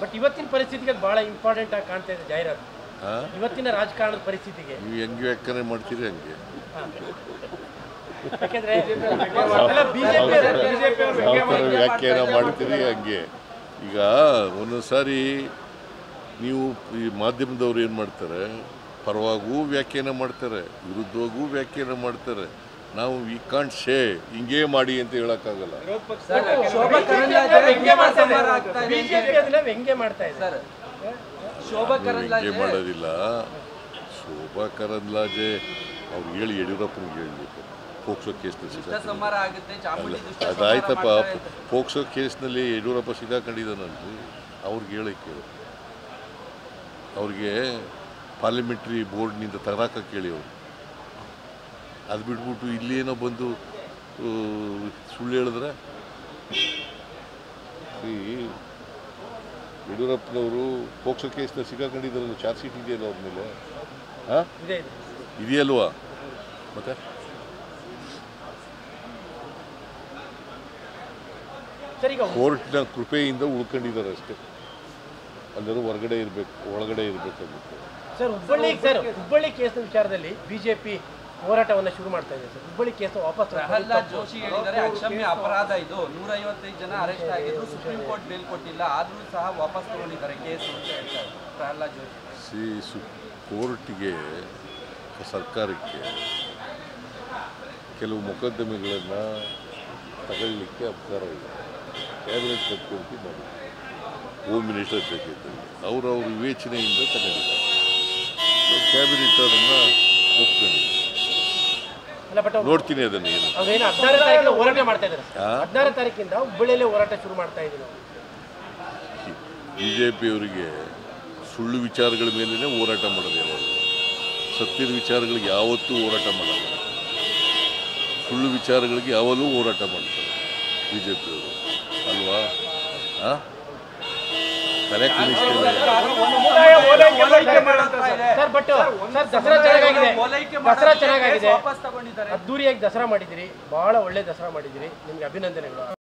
But ಇವತ್ತಿನ ಪರಿಸ್ಥಿತಿಗೆ ಅದು ಬಹಳ ಇಂಪಾರ್ಟೆಂಟ್ ಆಗಿ ಕಾಣ್ತಾ ಇದೆ ಜಾಹೀರಾತು ಆ? ಇವತ್ತಿನ ರಾಜಕಾರಣದ ಪರಿಸ್ಥಿತಿಗೆ ನೀವು ಹೆಂಗೆ ವ್ಯಾಖ್ಯಾನ ಮಾಡ್ತೀರಿ ಹಂಗೆ ಯಾಕೆಂದ್ರೆ ಅಲ್ಲ, BJP ಬಿಜೆಪಿ ಯಾವ ಥರ ವ್ಯಾಖ್ಯಾನ ಮಾಡ್ತೀರಿ ಹಂಗೆ ಈಗ ಒಂದೊಂದು ಸಾರಿ ನೀವು ಈ ಮಾಧ್ಯಮದವ್ರು ಏನು ಮಾಡ್ತಾರೆ ಪರವಾಗೂ ವ್ಯಾಖ್ಯಾನ ಮಾಡ್ತಾರೆ ವಿರುದ್ಧವಾಗೂ ವ್ಯಾಖ್ಯಾನ ಮಾಡ್ತಾರೆ ನಾವು ವಿ ಕಾಂಟ್ ಶೇ ಹಿಂಗೇ ಮಾಡಿ ಅಂತ ಹೇಳೋಕ್ಕಾಗಲ್ಲ ಶೋಭಾ ಕರಂದ್ಲಾಜೆ ವ್ಯಂಗ್ಯ ಮಾಡ್ತಾ ಸಂಹಾರ ಆಗ್ತಾ ಇದೆ ಇದೆ ಬಿಜೆಪಿ ಅದನ್ನ ವ್ಯಂಗ್ಯ ಮಾಡ್ತಾ ಇದೆ ಸರ್ ಶೋಭಾ ಹಿಂಗೆ ಕರಂದ್ಲಾಜೆ ಮಾಡೋದಿಲ್ಲ ಶೋಭಾ ಕರಂದ್ಲಾಜೆ ಅವ್ರು ಹೇಳಿ ಯಡಿಯೂರಪ್ಪನಿಗೆ ಹೇಳಬೇಕು ಪೋಕ್ಸೋ ಕೇಸ್ನ ದುಷ್ಟ ಸಿಕ್ಕ ಸಂಹಾರ ಆಗುತ್ತೆ ಚಾಮುಂಡಿ ದುಷ್ಟ ಸಂಹಾರ ಅದಾಯ್ತಪ್ಪ ಮಾಡ್ತಾರೆ ಅಂತ. ಪೋಕ್ಸೋ ಕೇಸ್ನಲ್ಲಿ ಯಡಿಯೂರಪ್ಪ ಸಿಗಾಕೊಂಡಿದ್ದಾನಲ್ಲಿ ಅವ್ರಿಗೆ ಹೇಳಕ್ಕೆ ಅವ್ರಿಗೆ ಪಾರ್ಲಿಮೆಂಟ್ರಿ ಬೋರ್ಡ್ನಿಂದ ತರಾಕ ಕೇಳಿ ಅವರು ಅದು ಬಿಟ್ಬಿಟ್ಟು ಇಲ್ಲಿ ಏನೋ ಬಂದು ಆ, ಸುಳ್ಳು ಹೇಳಿದ್ರೆ ಈ ಯಡಿಯೂರಪ್ಪನವರು ಪೋಕ್ಸೋ ಕೇಸ್ನ ಸಿಗಾಕೊಂಡಿದ್ದಾರೆ ಚಾರ್ಜ್ ಶೀಟ್ ಇದೆಯಲ್ಲ ಅವ್ರ ಮೇಲೆ ಹಾಂ ಇದೆ ಇದೆ ಇದೆಯಲ್ವಾ ಮತ್ತೆ ಸರ್ ಈಗ ಕೋರ್ಟ್ನ ಕೃಪೆಯಿಂದ ಉಳ್ಕೊಂಡಿದ್ದಾರೆ ಅಷ್ಟೇ ಅಂದರೆ ಹೊರಗಡೆ ಇರಬೇಕು ಒಳಗಡೆ ಇರಬೇಕಂತ ಸರ್ ಹುಬ್ಬಳ್ಳಿ ಸರ್ ಹುಬ್ಬಳ್ಳಿ ಕೇಸ್ನ ವಿಚಾರದಲ್ಲಿ ಬಿಜೆಪಿ ಹೋರಾಟವನ್ನ ಶುರು ಮಾಡ್ತಾ ಇದೆ ಸರ್ ಹುಬ್ಬಳ್ಳಿ ಕೇಸ್ ವಾಪಸ್ ತಗೊಳ್ಳೋದು ಪ್ರಹ್ಲಾದ್ ತಪ್ಪು. ಜೋಶಿ ಹೇಳಿದ್ದಾರೆ ಅಕ್ಷಮ್ಯ ಅಪರಾಧ ಇದು ನೂರೈವತ್ತೈದು ಜನ ಅರೆಸ್ಟ್ ಆಗಿದ್ರು ಸುಪ್ರೀಂ ಕೋರ್ಟ್ ಬೇಲ್ ಕೊಟ್ಟಿಲ್ಲ ಆದ್ರೂ ಸಹ ವಾಪಸ್ ತಗೊಂಡಿದ್ದಾರೆ ಕೇಸು ಅಂತ ಹೇಳ್ತಾರೆ ಪ್ರಹ್ಲಾದ್ ಜೋಶಿ ಸಿ ಸು ಕೋರ್ಟ್ಗೆ ಸರ್ಕಾರಕ್ಕೆ ಕೆಲವು ಮೊಕದ್ದಮೆಗಳನ್ನು ತಗೊಳ್ಳಿಕ್ಕೆ ಅಧಿಕಾರ ಇದೆ ಕ್ಯಾಬಿನೆಟ್ ಕಟ್ಕೊಳ್ತಿ ಮಾಡಿ ಹೋಮ್ ಮಿನಿಸ್ಟರ್ ಬೇಕಿದ್ದಲ್ಲಿ ಅವರು ಅವ್ರ ವಿವೇಚನೆಯಿಂದ ತಗೊಂಡಿದ್ದಾರೆ ಕ್ಯಾಬಿನೆಟ್ ಅದನ್ನು ಒಪ್ಕೊಂಡಿದೆ ಅಲ್ಲ ಬಟ್ ನೋಡ್ತೀನಿ ಅದನ್ನು ಏನು ಅವ್ರೇನು ಹದಿನಾರು ತಾರೀಕಿಂದ ಹೋರಾಟ ಮಾಡ್ತಾ ಇದ್ದಾರೆ ಆ? ಹದಿನಾರು ತಾರೀಕಿಂದ ಹುಬ್ಬಳ್ಳಿಯಲ್ಲೇ ಹೋರಾಟ ಶುರು ಮಾಡ್ತಾ ಇದ್ದೀವಿ ನಾವು ಬಿ ಜೆ ಪಿಯವರಿಗೆ ಸುಳ್ಳು ವಿಚಾರಗಳ ಮೇಲೇ ಹೋರಾಟ ಮಾಡೋದು ಯಾವಾಗ ಸತ್ಯದ ವಿಚಾರಗಳಿಗೆ ಯಾವತ್ತೂ ಹೋರಾಟ ಮಾಡಲ್ಲ ಸುಳ್ಳು ವಿಚಾರಗಳಿಗೆ ಯಾವಾಗಲೂ ಹೋರಾಟ ಮಾಡ್ತಾರೆ ಬಿ ಜೆ ಪಿಯವರು ಅಲ್ವಾ ಆ? ತಲೆ ಕುಣಿಸ್ತಿಲ್ಲ ಸರ್ ಬಟ್ ಸರ್ ದಸರಾ ಚೆನ್ನಾಗಿದೆ ಓಲೈಕೆ ದಸರಾ ಮಾಡೋದಕ್ಕೆ ಚೆನ್ನಾಗಿದೆ ಕೇಸ್ ವಾಪಸ್ ತಗೊಂಡಿದ್ದಾರೆ ಅದ್ದೂರಿಯಾಗಿ ದಸರಾ ಮಾಡಿದಿರಿ ಬಹಳ ಒಳ್ಳೆ ದಸರಾ ಮಾಡಿದಿರಿ ನಿಮ್ಗೆ ಅಭಿನಂದನೆಗಳು